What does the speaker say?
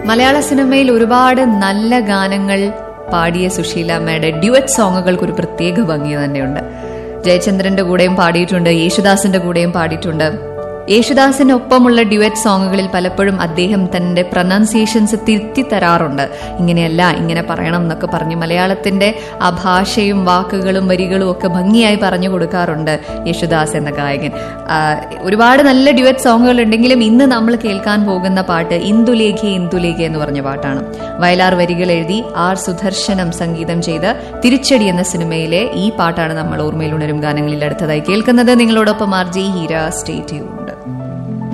മലയാള സിനിമയിൽ ഒരുപാട് നല്ല ഗാനങ്ങൾ പാടിയ സുശീലാമ്മയുടെ ഡ്യുവറ്റ് സോങ്ങുകൾക്ക് ഒരു പ്രത്യേക ഭംഗി തന്നെയുണ്ട് ജയചന്ദ്രന്റെ കൂടെയും പാടിയിട്ടുണ്ട് യേശുദാസിന്റെ കൂടെയും പാടിയിട്ടുണ്ട് യേശുദാസിനൊപ്പമുള്ള ഡ്യുവറ്റ് സോങ്ങുകളിൽ പലപ്പോഴും അദ്ദേഹം തന്റെ പ്രൊനൗൺസിയേഷൻസ് തിരുത്തി തരാറുണ്ട് ഇങ്ങനെയല്ല ഇങ്ങനെ പറയണം എന്നൊക്കെ പറഞ്ഞ് മലയാളത്തിന്റെ ആ ഭാഷയും വാക്കുകളും വരികളും ഒക്കെ ഭംഗിയായി പറഞ്ഞു കൊടുക്കാറുണ്ട് യേശുദാസ് എന്ന ഗായകൻ ആ, ഒരുപാട് നല്ല ഡ്യുവറ്റ് സോങ്ങുകൾ ഉണ്ടെങ്കിലും ഇന്ന് നമ്മൾ കേൾക്കാൻ പോകുന്ന പാട്ട് ഇന്ദുലേഖ ഇന്ദുലേഖ എന്ന് പറഞ്ഞ പാട്ടാണ് വയലാർ വരികൾ എഴുതി ആർ സുദർശനം സംഗീതം ചെയ്ത് തിരിച്ചടി എന്ന സിനിമയിലെ ഈ പാട്ടാണ് നമ്മൾ ഓർമ്മയിൽ ഉണരും ഗാനങ്ങളിൽ അടുത്തതായി കേൾക്കുന്നത് നിങ്ങളോടൊപ്പം R G Heera stay tune